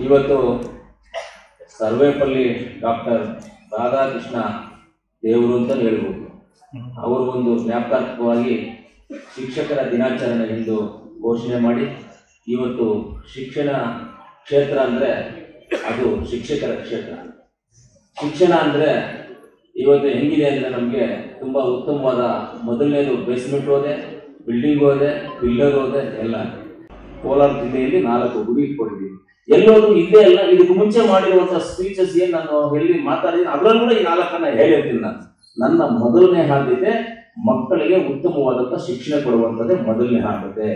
ಇವತ್ತು ಸರ್ವೇಪಲ್ಲಿ ಡಾಕ್ಟರ್ ರಾಧಾಕೃಷ್ಣ ದೇವರು ಅಂತ ಹೇಳ್ಬೋದು ಅವರು ಒಂದು ಜ್ಞಾಪಕಾರ್ಥಕವಾಗಿ ಶಿಕ್ಷಕರ ದಿನಾಚರಣೆ ಎಂದು ಘೋಷಣೆ ಮಾಡಿ ಇವತ್ತು ಶಿಕ್ಷಣ ಕ್ಷೇತ್ರ ಅಂದರೆ ಅದು ಶಿಕ್ಷಕರ ಕ್ಷೇತ್ರ ಶಿಕ್ಷಣ ಅಂದರೆ ಇವತ್ತು ಹೆಂಗಿದೆ ಅಂದರೆ ನಮಗೆ ತುಂಬ ಉತ್ತಮವಾದ ಮೊದಲನೇದು ಬೇಸ್ಮೆಂಟ್ ಹೋದೆ ಬಿಲ್ಡಿಂಗ್ ಹೋದೆ ಬಿಲ್ಡರ್ ಹೋದೆ ಎಲ್ಲ ಕೋಲಾರ ಜಿಲ್ಲೆಯಲ್ಲಿ ನಾಲ್ಕು ಗುರಿ ಇಟ್ಕೊಂಡಿದ್ದೀವಿ ಎಲ್ಲೋದು ಇಲ್ಲೇ ಅಲ್ಲ ಇದಕ್ಕೆ ಮುಂಚೆ ಮಾಡಿರುವಂಥ ಸ್ಪೀಚಸ್ ಏನು ನಾನು ಎಲ್ಲಿ ಮಾತಾಡಿದ್ದೀನಿ ಅದರಲ್ಲೂ ಕೂಡ ಈ ನಾಲ್ಕನ್ನ ಹೇಳಿರ್ತೀನಿ ನಾನು ನನ್ನ ಮೊದಲನೇ ಆದ್ಯತೆ ಮಕ್ಕಳಿಗೆ ಉತ್ತಮವಾದಂಥ ಶಿಕ್ಷಣ ಕೊಡುವಂಥದ್ದೇ ಮೊದಲನೇ ಆದ್ಯತೆ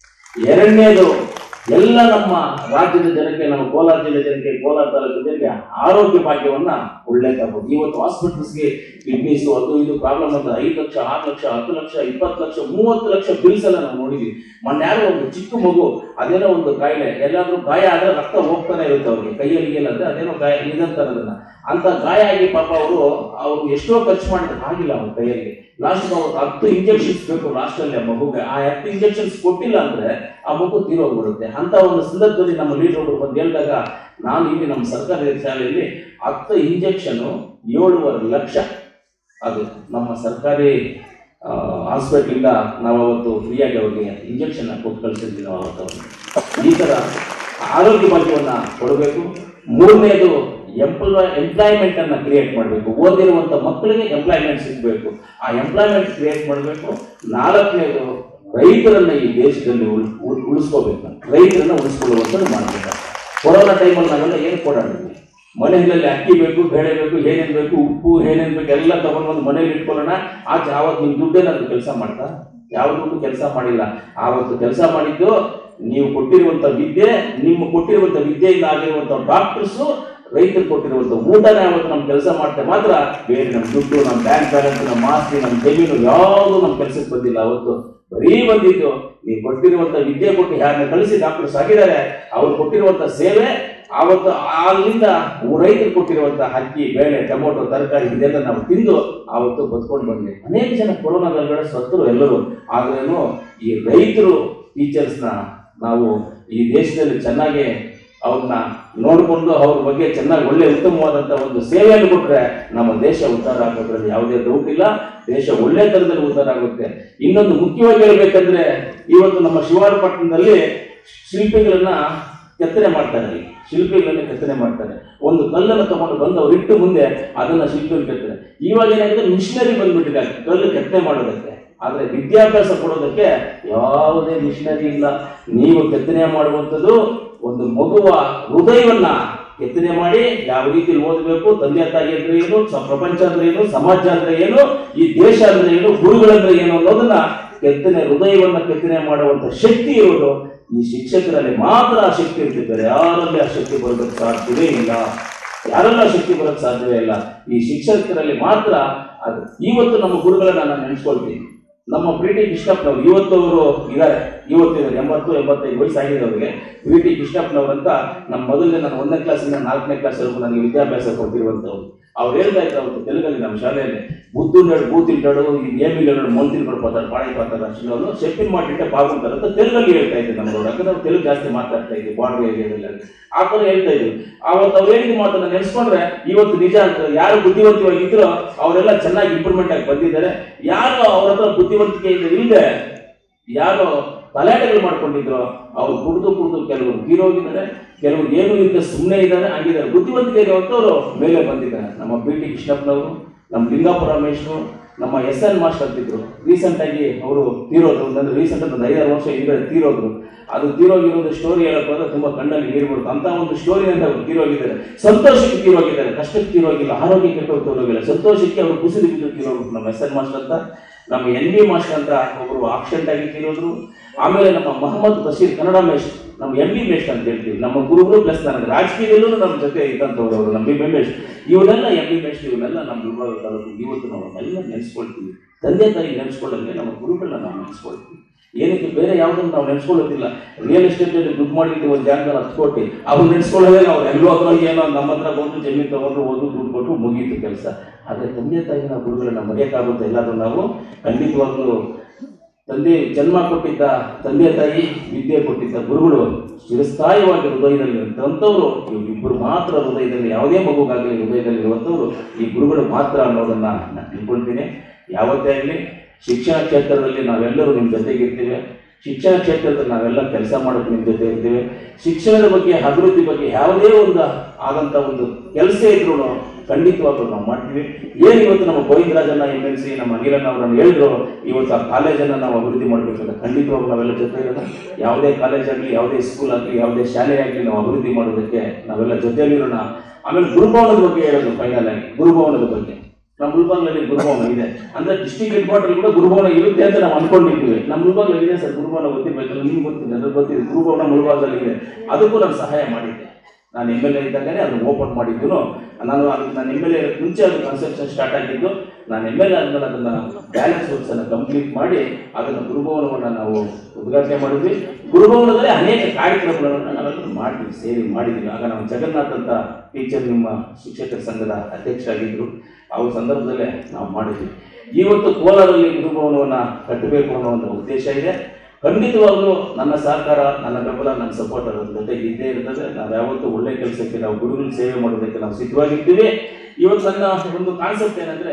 ಎರಡನೇದು ಎಲ್ಲ ನಮ್ಮ ರಾಜ್ಯದ ಜನಕ್ಕೆ ನಮ್ಮ ಕೋಲಾರ ಜಿಲ್ಲೆ ಜನಕ್ಕೆ ಕೋಲಾರ ತಾಲೂಕು ಜನಕ್ಕೆ ಆರೋಗ್ಯ ಭಾಗ್ಯವನ್ನ ಒಳ್ಳೆ ತಗೋದು ಇವತ್ತು ಹಾಸ್ಪಿಟಲ್ಸ್ಗೆ ಕಿಡ್ನೀಸು ಅದು ಇದು ಪ್ರಾಬ್ಲಮ್ ಅಂತ ಐದು ಲಕ್ಷ ಆರು ಲಕ್ಷ ಹತ್ತು ಲಕ್ಷ ಇಪ್ಪತ್ತು ಲಕ್ಷ ಮೂವತ್ತು ಲಕ್ಷ ಬಿಲ್ಸ್ ಎಲ್ಲ ನಾವು ನೋಡಿದ್ವಿ ಮೊನ್ನೆ ಯಾರೋ ಒಂದು ಚಿಕ್ಕ ಮಗು ಅದೇನೋ ಒಂದು ಕಾಯಿಲೆ ಎಲ್ಲಾದ್ರೂ ಗಾಯ ಆದ್ರೆ ರಕ್ತ ಹೋಗ್ತಾನೆ ಇರುತ್ತೆ ಅವ್ರಿಗೆ ಕೈಯಲ್ಲಿ ಇಲ್ಲ ಅಂದ್ರೆ ಅದೇನೋ ಗಾಯ ಇದಂತಾರೆ ಅದನ್ನ ಅಂತ ಗಾಯ ಆಗಿ ಪಾಪ ಅವರು ಅವ್ರು ಎಷ್ಟೋ ಖರ್ಚು ಮಾಡಿದ್ರೆ ಆಗಿಲ್ಲ ಅವ್ರ ಕೈಯಲ್ಲಿ ಲಾಸ್ಟ್ ಅವ್ರು ಹತ್ತು ಇಂಜೆಕ್ಷನ್ಸ್ ಬೇಕು ಲಾಸ್ಟ್ ಅಲ್ಲಿ ಆ ಮಗುಗೆ ಆ ಹತ್ತು ಇಂಜೆಕ್ಷನ್ಸ್ ಕೊಟ್ಟಿಲ್ಲ ಅಂದ್ರೆ ಆ ಮಗು ತೀರೋಗ್ಬಿಡುತ್ತೆ ಅಂತ ಒಂದು ಸಂದರ್ಭದಲ್ಲಿ ನಮ್ಮ ಲೀಡರ್ ಒಬ್ರು ಬಂದು ಹೇಳಿದಾಗ ನಾನು ಇಲ್ಲಿ ನಮ್ಮ ಸರ್ಕಾರಿ ಶಾಲೆಯಲ್ಲಿ ಹತ್ತು ಇಂಜೆಕ್ಷನ್ ಏಳುವರೆ ಲಕ್ಷ ಅದು ನಮ್ಮ ಸರ್ಕಾರಿ ಹಾಸ್ಪಿಟ್ಲಿಂದ ನಾವು ಅವತ್ತು ಫ್ರೀಯಾಗಿ ಅವ್ರಿಗೆ ಇಂಜೆಕ್ಷನ್ ಕೊಟ್ಟು ಕಳಿಸಿರ್ತೀವಿ ನಾವು ಅವತ್ತು ಅವ್ರಿಗೆ ಈ ಥರ ಆರೋಗ್ಯ ಭಾಗ್ಯವನ್ನು ಕೊಡಬೇಕು ಮೂರನೇದು ಎಂಪ್ಲಾಯ್ ಎಂಪ್ಲಾಯ್ಮೆಂಟ್ ಅನ್ನ ಕ್ರಿಯೇಟ್ ಮಾಡಬೇಕು ಓದಿರುವಂಥ ಮಕ್ಕಳಿಗೆ ಎಂಪ್ಲಾಯ್ಮೆಂಟ್ ಸಿಗಬೇಕು ಆ ಎಂಪ್ಲಾಯ್ಮೆಂಟ್ ಕ್ರಿಯೇಟ್ ಮಾಡಬೇಕು ನಾಲ್ಕನೇದು ರೈತರನ್ನ ಈ ದೇಶದಲ್ಲಿ ಉಳ್ ಉಳ್- ಉಳಿಸ್ಕೋಬೇಕು ರೈತರನ್ನ ಉಳಿಸ್ಕೊಳ್ಳುವಂಥದ್ದು ಮಾಡಬೇಕು ಕೊರೋನಾ ಟೈಮಲ್ಲಿ ನಾವೆಲ್ಲ ಏನು ಕೊಡಾಡಿದ್ವಿ ಮನೆಯಲ್ಲಿ ಅಕ್ಕಿ ಬೇಕು ಬೇಳೆ ಬೇಕು ಏನೇನು ಬೇಕು ಉಪ್ಪು ಏನೇನು ಬೇಕು ಎಲ್ಲ ತಗೊಂಡು ಬಂದು ಮನೇಲಿ ಇಟ್ಕೊಳ್ಳೋಣ ಆಚೆ ಆವತ್ತು ನಿಮ್ಮ ದುಡ್ಡೇನಾದ್ರು ಕೆಲಸ ಮಾಡ್ತಾ ಯಾವ ದುಡ್ಡು ಕೆಲಸ ಮಾಡಿಲ್ಲ ಆವತ್ತು ಕೆಲಸ ಮಾಡಿದ್ದು ನೀವು ಕೊಟ್ಟಿರುವಂತ ವಿದ್ಯೆ ನಿಮ್ಮ ಕೊಟ್ಟಿರುವಂತ ವಿದ್ಯೆಯಿಂದ ಆಗಿರುವಂತ ಡಾಕ್ಟರ್ಸು ರೈತರು ಕೊಟ್ಟಿರುವಂತ ಊಟನೇ ಅವತ್ತು ನಮ್ಮ ಕೆಲಸ ಮಾಡ್ತೆ ಮಾತ್ರ ಬೇರೆ ನಮ್ಮ ದುಡ್ಡು ನಮ್ಮ ಬ್ಯಾಂಕ್ ಬ್ಯಾಲೆನ್ಸ್ ನಮ್ಮ ಆಸ್ತಿ ನಮ್ಮ ಜಮೀನು ಯಾವುದು ನಮ್ಮ ಕೆಲಸಕ್ಕೆ ಬಂದಿಲ್ಲ ಅವತ್ತು ಬರೀ ಬಂದಿದ್ದು ನೀವು ಕೊಟ್ಟಿರುವಂತ ವಿದ್ಯೆ ಕೊಟ್ಟು ಯಾರನ್ನ ಕಳಿಸಿ ಡಾಕ್ಟರ್ಸ್ ಆಗಿದ್ದಾರೆ ಅವ್ರು ಕೊಟ್ಟಿರುವಂತ ಸೇವೆ ಆವತ್ತು ಅಲ್ಲಿಂದ ರೈತರು ಕೊಟ್ಟಿರುವಂತ ಅಕ್ಕಿ ಬೇಳೆ ಟೊಮೊಟೊ ತರಕಾರಿ ಇದೆಲ್ಲ ನಾವು ತಿಂದು ಆವತ್ತು ಬದುಕೊಂಡು ಬಂದ್ವಿ ಅನೇಕ ಜನ ಕೊರೋನಾದೊಳಗಡೆ ಸತ್ತರು ಎಲ್ಲರೂ ಆದ್ರೇನು ಈ ರೈತರು ಟೀಚರ್ಸ್ನ ನಾವು ಈ ದೇಶದಲ್ಲಿ ಚೆನ್ನಾಗಿ ಅವ್ರನ್ನ ನೋಡಿಕೊಂಡು ಅವ್ರ ಬಗ್ಗೆ ಚೆನ್ನಾಗಿ ಒಳ್ಳೆ ಉತ್ತಮವಾದಂಥ ಒಂದು ಸೇವೆಯನ್ನು ಕೊಟ್ಟರೆ ನಮ್ಮ ದೇಶ ಉದ್ಧಾರ ಆಗೋದ್ರಲ್ಲಿ ಯಾವುದೇ ಡೌಟ್ ಇಲ್ಲ ದೇಶ ಒಳ್ಳೆ ಥರದಲ್ಲಿ ಉದ್ಧಾರ ಆಗುತ್ತೆ ಇನ್ನೊಂದು ಮುಖ್ಯವಾಗಿ ಹೇಳ್ಬೇಕಂದ್ರೆ ಇವತ್ತು ನಮ್ಮ ಶಿವಾರಪಟ್ಟಣದಲ್ಲಿ ಶಿಲ್ಪಿಗಳನ್ನ ಕೆತ್ತನೆ ಮಾಡ್ತಾರೆ ಅಲ್ಲಿ. ಶಿಲ್ಪಿಗಳನ್ನ ಕೆತ್ತನೆ ಮಾಡ್ತಾರೆ ಒಂದು ಕಲ್ಲನ್ನು ತಗೊಂಡು ಬಂದು ಅವ್ರು ಇಟ್ಟು ಮುಂದೆ ಅದನ್ನ ಶಿಲ್ಪಿಗಳು ಕೆತ್ತನೆ ಇವಾಗ ಏನಾಗಿದೆ ಮಿಷನರಿ ಬಂದ್ಬಿಟ್ಟಿದ್ದಾರೆ ಕಲ್ಲು ಕೆತ್ತನೆ ಮಾಡೋದಕ್ಕೆ ಆದ್ರೆ ವಿದ್ಯಾಭ್ಯಾಸ ಕೊಡೋದಕ್ಕೆ ಯಾವುದೇ ಮಿಷನರಿ ಇಲ್ಲ ನೀವು ಕೆತ್ತನೆ ಮಾಡುವಂಥದ್ದು ಒಂದು ಮಗುವ ಹೃದಯವನ್ನ ಕೆತ್ತನೆ ಮಾಡಿ ಯಾವ ರೀತಿಯಲ್ಲಿ ಓದಬೇಕು ತಂದೆ ತಾಯಿ ಅಂದ್ರೆ ಏನು ಸ- ಪ್ರಪಂಚ ಅಂದ್ರೆ ಏನು ಸಮಾಜ ಅಂದ್ರೆ ಏನು ಈ ದೇಶ ಅಂದ್ರೆ ಏನು ಗುರುಗಳಂದ್ರೆ ಏನು ಅನ್ನೋದನ್ನ ಕೆತ್ತನೆ ಹೃದಯವನ್ನ ಕೆತ್ತನೆ ಮಾಡುವಂತ ಶಕ್ತಿ ಇರೋದು ಈ ಶಿಕ್ಷಕರಲ್ಲಿ ಮಾತ್ರ ಆ ಶಕ್ತಿ ಇರ್ತಿದ್ದಾರೆ ಯಾರಲ್ಲಿ ಆ ಶಕ್ತಿ ಬರೋದಕ್ಕೆ ಸಾಧ್ಯವೇ ಇಲ್ಲ ಯಾರೆಲ್ಲ ಶಕ್ತಿ ಬರೋಕ್ಕೆ ಸಾಧ್ಯವೇ ಇಲ್ಲ ಈ ಶಿಕ್ಷಕರಲ್ಲಿ ಮಾತ್ರ ಅದು ಇವತ್ತು ನಮ್ಮ ಗುರುಗಳನ್ನ ನಾನು ನೆನೆಸ್ಕೊಳ್ತೀನಿ ನಮ್ಮ ಪ್ರೀತಿ ಕೃಷ್ಣಪ್ಪನವರು ಇವತ್ತು ಅವರು ಇದ್ದಾರೆ ಇವತ್ತು ಇದ್ದಾರೆ ಎಂಬತ್ತು ಎಂಬತ್ತೈದು ವಯಸ್ಸಾಗಿದೆ ಅವರಿಗೆ ಪ್ರೀತಿ ಕೃಷ್ಣಪ್ಪನವರು ಅಂತ ನಮ್ಮ ಮೊದಲನೇ ನಾನು ಒಂದನೇ ಕ್ಲಾಸಿಂದ ನಾಲ್ಕನೇ ಕ್ಲಾಸ್ವರೆಗೂ ನನಗೆ ವಿದ್ಯಾಭ್ಯಾಸ ಕೊಟ್ಟಿರುವಂಥವ್ರು ಅವ್ರು ಹೇಳ್ತಾ ಇದ್ರು ಅವತ್ತು ತೆಲುಗಲ್ಲಿ ನಮ್ಮ ಶಾಲೆಯಲ್ಲಿ బుద్ధుండాడు బూతింటాడు ఏమి లేడు మొంతిని పడిపోతాడు పాడైపోతాడు అక్షరాలు చెప్పింది మాట అంటే బాగుంటారు ಅಂತ ತೆಲುಗಲ್ಲಿ ಹೇಳ್ತಾ ಇದ್ದೆ ನಮ್ಮವ್ರು ಯಾಕಂದ್ರೆ ನಾವು ತೆಲುಗು ಜಾಸ್ತಿ ಮಾತಾಡ್ತಾ ಇದ್ವಿ ಬಾರ್ಡರ್ ಏರಿಯಾದಲ್ಲಿ ಆ ಥರ ಹೇಳ್ತಾ ಇದ್ವಿ ಅವತ್ತು ಅವ್ರು ಹೇಳಿದ ಮಾತನ್ನ ನೆನೆಸ್ಕೊಂಡ್ರೆ ಇವತ್ತು ನಿಜ ಅಂತ ಯಾರು ಬುದ್ಧಿವಂತವಾಗಿದ್ರೋ ಅವರೆಲ್ಲ ಚೆನ್ನಾಗಿ ಇಂಪ್ರೂವ್ಮೆಂಟ್ ಆಗಿ ಬಂದಿದ್ದಾರೆ ಯಾರು ಅವ್ರ ಹತ್ರ ಬುದ್ಧಿವಂತಿಕೆಯಿಂದ ಇಲ್ಲದೆ ಯಾರು ತಲಾಟೆಗಳು ಮಾಡ್ಕೊಂಡಿದ್ರು ಅವ್ರು ಕುಡಿದು ಕುಡಿದು ಕೆಲವರು ತೀರೋಗಿದ್ದಾರೆ ಕೆಲವರು ಏನು ಇಲ್ಲದೆ ಸುಮ್ಮನೆ ಇದ್ದಾರೆ ಹಂಗಿದ್ದಾರೆ ಬುದ್ಧಿವಂತಿಕೆ ಇರುವಂಥವ್ರು ಮೇಲೆ ಬಂದಿದ್ದಾರೆ ನಮ್ಮ ಬಿ ಟಿ ಕೃಷ್ಣಪ್ಪನವರು ನಮ್ಮ ಲಿಂಗಾಪುರ ರಮೇಶ್ರು ನಮ್ಮ ಎಸ್ ಎನ್ ಮಾಸ್ಟರ್ ಅಂತಿದ್ರು ರೀಸೆಂಟ್ ಆಗಿ ಅವರು ತೀರೋದ್ರು ಅಂದ್ರೆ ರೀಸೆಂಟ್ ಒಂದು ಐದಾರು ವರ್ಷ ಹಿಂದೆ ತೀರೋದ್ರು ಅದು ತೀರೋಗಿರೋದು ಸ್ಟೋರಿ ಹೇಳಕ್ ಹೋದ್ರೆ ತುಂಬಾ ಕಣ್ಣಲ್ಲಿ ನೀರು ಬರುತ್ತೆ ಅಂತ ಒಂದು ಸ್ಟೋರಿ ಅಂತ ಅವ್ರು ತೀರೋಗಿದ್ದಾರೆ ಸಂತೋಷಕ್ಕೆ ತೀರೋಗಿದ್ದಾರೆ ಕಷ್ಟಕ್ಕೆ ತೀರೋಗಿಲ್ಲ ಆರೋಗ್ಯ ಕೆಟ್ಟವ್ರು ತೀರೋಗಿಲ್ಲ ಸಂತೋಷಕ್ಕೆ ಅವರು ಕುಸಿದು ಬಿದ್ದು ತೀರೋಗ್ಬಿಟ್ಟು ನಮ್ಮ ಎಸ್ ಎನ್ ಮಾಸ್ಟರ್ ಅಂತ ನಮ್ಮ ಎನ್ ಬಿ ಮಾಸ್ಟರ್ ಅಂತ ಒಬ್ಬರು ಆಕ್ಸಿಡೆಂಟ್ ಆಗಿ ತೀರೋದ್ರು ಆಮೇಲೆ ನಮ್ಮ ಮೊಹಮ್ಮದ್ ಬಶೀರ್ ಕನ್ನಡ ಮೇಸ್ಟ್ ನಮ್ಮ ಎಂ ಬಿ ಮೇಸ್ಟ್ ಅಂತ ಹೇಳ್ತೀವಿ ನಮ್ಮ ಗುರುಗಳು ಪ್ಲಸ್ ನನಗೆ ರಾಜಕೀಯದಲ್ಲೂ ನಮ್ಮ ಜೊತೆ ಇದ್ದಂಥವ್ರು ಅವರು ನಮ್ಮ ಬಿ ಮೇಸ್ಟ್ ಇವನ್ನೆಲ್ಲ ಎಂ ಬಿ ಮೇಸ್ಟ್ ಇವನ್ನೆಲ್ಲ ನಮ್ಮ ಗುರುಗಳು ತಾಲೂಕು ಇವತ್ತು ನಾವು ಎಲ್ಲ ನೆನೆಸ್ಕೊಳ್ತೀವಿ ತಂದೆ ತಾಯಿ ನೆನೆಸ್ಕೊಳ್ಳಂಗೆ ನಮ್ಮ ಗುರುಗಳನ್ನ ನಾವು ನೆನೆಸ್ಕೊಳ್ತೀವಿ ಏನಕ್ಕೆ ಬೇರೆ ಯಾವುದನ್ನು ನಾವು ನೆನೆಸ್ಕೊಳ್ಳೋದಿಲ್ಲ ರಿಯಲ್ ಎಸ್ಟೇಟ್ ಅಲ್ಲಿ ದುಡ್ಡು ಮಾಡಿದ್ದು ಒಂದು ಜಾಗದಲ್ಲಿ ಹತ್ತು ಕೋಟಿ ಅವ್ರು ನೆನೆಸ್ಕೊಳ್ಳೋದೇ ನಾವು ಎಲ್ಲೋ ಅದ್ರಲ್ಲಿ ಏನೋ ನಮ್ಮ ಹತ್ರ ಬಂದು ಜಮೀನು ತಗೊಂಡು ಓದು ದುಡ್ಡು ಕೊಟ್ಟು ಮುಗೀತು ಕೆಲಸ ಆದರೆ ತಂದೆ ತಾಯಿನ ಗುರುಗಳನ್ನ ಮರೆಯೋಕ್ಕಾಗುತ್ತೆ ಎಲ್ಲಾದ್ರೂ ನಾವು ಖಂಡಿತವಾಗ್ಲೂ ತಂದೆ ಜನ್ಮ ಕೊಟ್ಟಿದ್ದ ತಂದೆ ತಾಯಿ ವಿದ್ಯೆ ಕೊಟ್ಟಿದ್ದ ಗುರುಗಳು ಚಿರಸ್ಥಾಯಿವಾಗಿ ಹೃದಯದಲ್ಲಿ ಇರುವಂಥವ್ರು ಇಬ್ಬರು ಮಾತ್ರ ಹೃದಯದಲ್ಲಿ ಯಾವುದೇ ಮಗುಗಾಗಲಿ ಹೃದಯದಲ್ಲಿ ಇರುವಂಥವ್ರು ಈ ಗುರುಗಳು ಮಾತ್ರ ಅನ್ನೋದನ್ನ ನಾನು ತಿಳ್ಕೊಳ್ತೀನಿ ಯಾವತ್ತೇ ಆಗಲಿ ಶಿಕ್ಷಣ ಕ್ಷೇತ್ರದಲ್ಲಿ ನಾವೆಲ್ಲರೂ ನಿಮ್ಮ ಜೊತೆಗಿರ್ತೀವಿ ಶಿಕ್ಷಣ ಕ್ಷೇತ್ರದಲ್ಲಿ ನಾವೆಲ್ಲ ಕೆಲಸ ಮಾಡೋಕೆ ನಿಮ್ಮ ಜೊತೆ ಇರ್ತೀವಿ ಶಿಕ್ಷಣದ ಬಗ್ಗೆ ಅಭಿವೃದ್ಧಿ ಬಗ್ಗೆ ಯಾವುದೇ ಒಂದು ಆದಂಥ ಒಂದು ಕೆಲಸ ಇದ್ರೂ ಖಂಡಿತವಾಗ್ಲೂ ನಾವು ಮಾಡ್ತೀವಿ ಏನು ಇವತ್ತು ನಮ್ಮ ಗೋವಿಂದರಾಜನ್ನ ಎಮ್ ಎಲ್ ಸಿ ನಮ್ಮ ಅನಿಲಣ್ಣ ಅವರನ್ನು ಹೇಳಿದ್ರು ಇವತ್ತು ಆ ಕಾಲೇಜನ್ನು ನಾವು ಅಭಿವೃದ್ಧಿ ಮಾಡಬೇಕಂತ ಖಂಡಿತವಾಗ್ಲೂ ನಾವೆಲ್ಲ ಜೊತೆ ಇರೋದು ಯಾವುದೇ ಕಾಲೇಜ್ ಆಗಲಿ ಯಾವುದೇ ಸ್ಕೂಲ್ ಆಗಲಿ ಯಾವುದೇ ಶಾಲೆ ಆಗಲಿ ನಾವು ಅಭಿವೃದ್ಧಿ ಮಾಡೋದಕ್ಕೆ ನಾವೆಲ್ಲ ಜೊತೆಯಲ್ಲಿರೋಣ ಆಮೇಲೆ ಗುರುಭವನದ ಬಗ್ಗೆ ಹೇಳೋದು ಫೈನಲ್ ಆಗಿ ಗುರುಭವನದ ಬಗ್ಗೆ ನಮ್ಮ ಗುಲ್ಬರ್ಗಲ್ಲಿ ಗುರುಭವನ ಇದೆ ಅಂದ್ರೆ ಡಿಸ್ಟಿಕ್ ಹೆಡ್ ಕ್ವಾರ್ಟರ್ ಕೂಡ ಗುರುಭವನ ಇರುತ್ತೆ ಅಂತ ನಾವು ಅನ್ಕೊಂಡಿರ್ತೀವಿ ನಮ್ಮ ಗುಲ್ಬರ್ಗಲ್ಲಿ ಇದೆ ಸರ್ ಗುರುಭವನ ಗೊತ್ತಿರ್ಬೇಕಲ್ಲ ನಿಮ್ಗೆ ಗೊತ್ತಿದೆ ಅದ್ರ ಗೊತ್ತಿದೆ ಗುರುಭವನ ಮುಳುಬಾಗದಲ್ಲಿ ಇದೆ ಅದಕ್ಕೂ ನಾನು ಸಹಾಯ ಮಾಡಿದ್ದೆ ನಾನು ಎಮ್ ಎಲ್ ಎ ಇದ್ದಾಗಲೇ ಅದನ್ನು ಓಪನ್ ಮಾಡಿದ್ದು ನಾನು ಅದಕ್ಕೆ ನಾನು ಎಮ್ ಎಲ್ ಎ ಮುಂಚೆ ಅದು ಕನ್ಸ್ಟ್ರಕ್ಷನ್ ಸ್ಟಾರ್ಟ್ ಆಗಿದ್ದು ನಾನು ಎಮ್ ಎಲ್ ಎ ಆದ್ಮೇಲೆ ಅದನ್ನು ಬ್ಯಾಲೆನ್ಸ್ ವರ್ಕ್ಸ್ ಅನ್ನು ಕಂಪ್ಲೀಟ್ ಮಾಡಿ ಅದನ್ನು ಗುರುಭವನವನ್ನು ನಾವು ಉದ್ಘಾಟನೆ ಮಾಡಿದ್ವಿ ಗುರುಭವನದಲ್ಲಿ ಅನೇಕ ಕಾರ್ಯಕ್ರಮಗಳನ್ನು ನಾವೆಲ್ಲರೂ ಮಾಡಿದ್ವಿ ಸೇರಿ ಮಾಡಿದ್ವಿ ಆಗ ನಾವು ಜಗನ್ನಾಥ್ ಅಂತ ಟೀಚರ್ ನಿಮ್ಮ ಶಿಕ್ಷಕರ ಸಂಘದ ಅಧ್ಯಕ್ಷರಾಗಿದ್ದರು ಆ ಸಂದರ್ಭದಲ್ಲೇ ನಾವು ಮಾಡಿದ್ವಿ ಇವತ್ತು ಕೋಲಾರಲ್ಲಿ ಗುರುಭವನವನ್ನು ಕಟ್ಟಬೇಕು ಅನ್ನೋ ಒಂದು ಉದ್ದೇಶ ಇದೆ ಖಂಡಿತವಾಗ್ಲೂ ನನ್ನ ಸಹಕಾರ ನನ್ನ ಬೆಂಬಲ ನನ್ನ ಸಪೋರ್ಟ್ ಅದರ ಜೊತೆಗೆ ಇದ್ದೇ ಇರ್ತದೆ ನಾವು ಯಾವತ್ತೂ ಒಳ್ಳೆ ಕೆಲಸಕ್ಕೆ ನಾವು ಗುರುಗಳ ಸೇವೆ ಮಾಡೋದಕ್ಕೆ ನಾವು ಸಿದ್ಧವಾಗಿರ್ತೀವಿ ಇವತ್ತು ನನ್ನ ಒಂದು ಕಾನ್ಸೆಪ್ಟ್ ಏನಂದ್ರೆ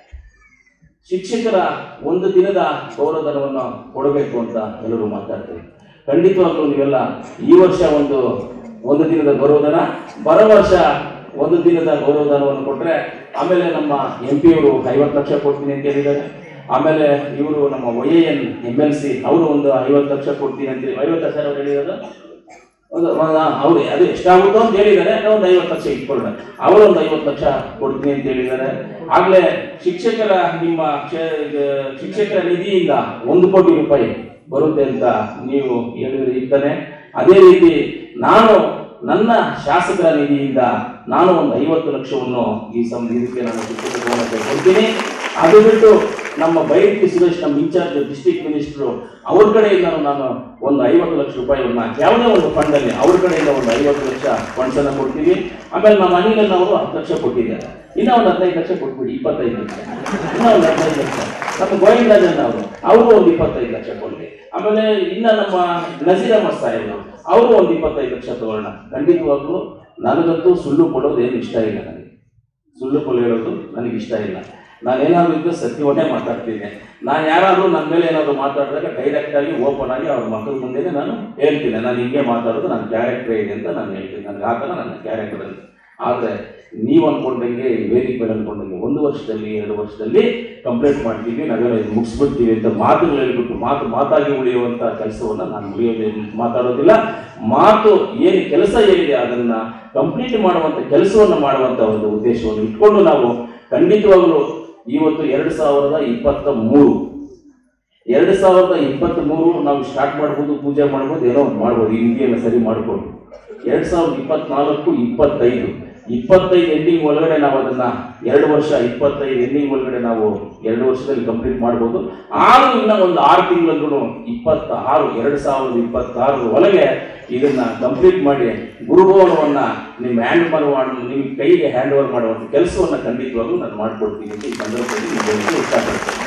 ಶಿಕ್ಷಕರ ಒಂದು ದಿನದ ಗೌರವಧನವನ್ನು ಕೊಡಬೇಕು ಅಂತ ಎಲ್ಲರೂ ಮಾತಾಡ್ತಾರೆ ಖಂಡಿತವಾಗ್ಲೂ ನೀವೆಲ್ಲ ಈ ವರ್ಷ ಒಂದು ಒಂದು ದಿನದ ಗೌರವಧನ ಬರೋ ವರ್ಷ ಒಂದು ದಿನದ ಗೌರವಧನವನ್ನು ಕೊಟ್ಟರೆ ಆಮೇಲೆ ನಮ್ಮ ಎಂ ಪಿ ಅವರು ಐವತ್ತು ಲಕ್ಷ ಕೊಡ್ತೀನಿ ಅಂತ ಹೇಳಿದ್ದಾರೆ ಆಮೇಲೆ ಇವರು ನಮ್ಮ Y N M L C ಅವರು ಒಂದು ಐವತ್ತು ಲಕ್ಷ ಕೊಡ್ತೀನಿ ಅಂತ ಹೇಳಿ ಐವತ್ತು ಲಕ್ಷ ಅವ್ರು ಹೇಳಿರೋದು ಒಂದು ಅವ್ರು ಅದು ಎಷ್ಟಾಗುತ್ತೋ ಅಂತ ಹೇಳಿದ್ದಾರೆ ಒಂದು ಐವತ್ತು ಲಕ್ಷ ಇಟ್ಕೊಳ್ಳ ಅವರು ಒಂದು ಐವತ್ತು ಲಕ್ಷ ಕೊಡ್ತೀನಿ ಅಂತ ಹೇಳಿದ್ದಾರೆ ಆಗ್ಲೇ ಶಿಕ್ಷಕರ ನಿಮ್ಮ ಕ್ಷೇ- ಇದು ಶಿಕ್ಷಕರ ನಿಧಿಯಿಂದ ಒಂದು ಕೋಟಿ ರೂಪಾಯಿ ಬರುತ್ತೆ ಅಂತ ನೀವು ಹೇಳಿದ್ರೆ ಇದ್ದಾನೆ ಅದೇ ರೀತಿ ನಾನು ನನ್ನ ಶಾಸಕರ ನಿಧಿಯಿಂದ ನಾನು ಒಂದು ಐವತ್ತು ಲಕ್ಷವನ್ನು ಈ ಸಂ ಇದಕ್ಕೆ ನಾನು ಶಿಕ್ಷಕ ಭವನಕ್ಕೆ ಕೊಡ್ತೀನಿ ಅದು ಬಿಟ್ಟು ನಮ್ಮ ಬೈರತಿ ಸುರೇಶ್ ನಮ್ಮ ಇನ್ಚಾರ್ಜ್ ಡಿಸ್ಟ್ರಿಕ್ಟ್ ಮಿನಿಸ್ಟ್ರು ಅವ್ರ ಕಡೆಯಿಂದ ನಾನು ಒಂದು ಐವತ್ತು ಲಕ್ಷ ರೂಪಾಯಿಯನ್ನ ಯಾವುದೇ ಒಂದು ಫಂಡಲ್ಲಿ ಅವ್ರ ಕಡೆಯಿಂದ ಒಂದು ಐವತ್ತು ಲಕ್ಷ ಫಂಡ್ಸ್ ಅನ್ನ ಕೊಡ್ತೀವಿ ಆಮೇಲೆ ನಮ್ಮ ಅನಿಲನ್ ಅವರು ಹತ್ತು ಲಕ್ಷ ಕೊಟ್ಟಿದ್ದಾರೆ ಇನ್ನ ಒಂದು ಹದಿನೈದು ಲಕ್ಷ ಕೊಟ್ಬಿಡಿ ಇಪ್ಪತ್ತೈದು ಲಕ್ಷ ಇನ್ನ ಒಂದು ಹದಿನೈದು ಲಕ್ಷ ನಮ್ಮ ಗೋವಿಂದರಾಜನ್ ಅವರು ಅವರು ಒಂದು ಇಪ್ಪತ್ತೈದು ಲಕ್ಷ ಕೊಡ್ಲಿ ಆಮೇಲೆ ಇನ್ನ ನಮ್ಮ ನಜೀರಮ್ಮ ಸಾಹೇಬ್ ಅವರು ಒಂದು ಇಪ್ಪತ್ತೈದು ಲಕ್ಷ ತಗೊಳ್ಳೋಣ ಖಂಡಿತವಾಗ್ಲೂ ನನಗಂತೂ ಸುಳ್ಳು ಕೊಡೋದು ಏನು ಇಷ್ಟ ಇಲ್ಲ ನನಗೆ ಸುಳ್ಳು ಕೊಲು ಹೇಳೋದು ನನಗೆ ಇಷ್ಟ ಇಲ್ಲ ನಾನೇನಾದ್ರೂ ಇದ್ದು ಸತ್ಯವನ್ನೇ ಮಾತಾಡ್ತೀನಿ ನಾನು ಯಾರಾದರೂ ನನ್ನ ಮೇಲೆ ಏನಾದರೂ ಮಾತಾಡಿದಾಗ ಡೈರೆಕ್ಟ್ ಆಗಿ ಓಪನ್ ಆಗಿ ಅವ್ರ ಮಕ್ಕಳ ಮುಂದೆನೇ ನಾನು ಹೇಳ್ತೀನಿ ನಾನು ಹಿಂಗೆ ಮಾತಾಡೋದು ನನ್ನ ಕ್ಯಾರೆಕ್ಟರ್ ಇದೆ ಅಂತ ನಾನು ಹೇಳ್ತೀನಿ ನನಗೆ ಆ ಥರ ನನ್ನ ಕ್ಯಾರೆಕ್ಟರ್ ಅಂತ ಆದರೆ ನೀವು ಅನ್ಕೊಂಡಂಗೆ ಈ ವೇದಿಕೆ ಮೇಲೆ ಅನ್ಕೊಂಡಂಗೆ ಒಂದು ವರ್ಷದಲ್ಲಿ ಎರಡು ವರ್ಷದಲ್ಲಿ ಕಂಪ್ಲೀಟ್ ಮಾಡ್ತೀವಿ ನಾವೇನೋ ಇದು ಮುಗಿಸ್ಬಿಡ್ತೀವಿ ಅಂತ ಮಾತುಗಳು ಹೇಳ್ಬಿಟ್ಟು ಮಾತು ಮಾತಾಗಿ ಉಳಿಯುವಂಥ ಕೆಲಸವನ್ನು ನಾನು ಮುಗಿಯೋದೇ ಮಾತಾಡೋದಿಲ್ಲ ಮಾತು ಏನು ಕೆಲಸ ಏನಿದೆ ಅದನ್ನ ಕಂಪ್ಲೀಟ್ ಮಾಡುವಂಥ ಕೆಲಸವನ್ನು ಮಾಡುವಂಥ ಒಂದು ಉದ್ದೇಶವನ್ನು ಇಟ್ಕೊಂಡು ನಾವು ಖಂಡಿತವಾಗಲೂ ಇವತ್ತು ಎರಡು ಸಾವಿರದ ಇಪ್ಪತ್ತ ಮೂರು ಎರಡು ಸಾವಿರದ ಇಪ್ಪತ್ತ್ ಮೂರು ನಾವು ಸ್ಟಾರ್ಟ್ ಮಾಡ್ಬೋದು ಪೂಜೆ ಮಾಡ್ಬೋದು ಏನೋ ಒಂದು ಮಾಡ್ಬೋದು ಈ ರೀತಿಯೆಲ್ಲ ಸರಿ ಮಾಡ್ಕೊಂಡು ಎರಡು ಸಾವಿರದ ಇಪ್ಪತ್ನಾಲ್ಕು ಇಪ್ಪತ್ತೈದು ಇಪ್ಪತ್ತೈದು ಎಂಡಿಂಗ್ ಒಳಗಡೆ ನಾವು ಅದನ್ನ ಎರಡು ವರ್ಷ ಇಪ್ಪತ್ತೈದು ಎಂಡಿಂಗ್ ಒಳಗಡೆ ನಾವು ಎರಡು ವರ್ಷದಲ್ಲಿ ಕಂಪ್ಲೀಟ್ ಮಾಡ್ಬೋದು ಆರು ಇನ್ನ ಒಂದು ಆರು ತಿಂಗಳಲ್ಲೂ ಇಪ್ಪತ್ತ ಆರು ಎರಡು ಸಾವಿರದ ಇಪ್ಪತ್ತಾರರ ಒಳಗೆ ಇದನ್ನ ಕಂಪ್ಲೀಟ್ ಮಾಡಿ ಗುರುಭವನವನ್ನ ನಿಮ್ಮ ಹ್ಯಾಂಡ್ ಮಾಡುವ ನಿಮ್ಮ ಕೈಗೆ ಹ್ಯಾಂಡ್ ಓವರ್ ಮಾಡುವಂಥ ಕೆಲಸವನ್ನ ಖಂಡಿತವಾಗ್ಲೂ ನಾನು ಮಾಡ್ಕೊಡ್ತೀನಿ ಅಂತ ಈ ಸಂದರ್ಭದಲ್ಲಿ ನಿಮಗೆ ಇಷ್ಟಪಡ್ತೇನೆ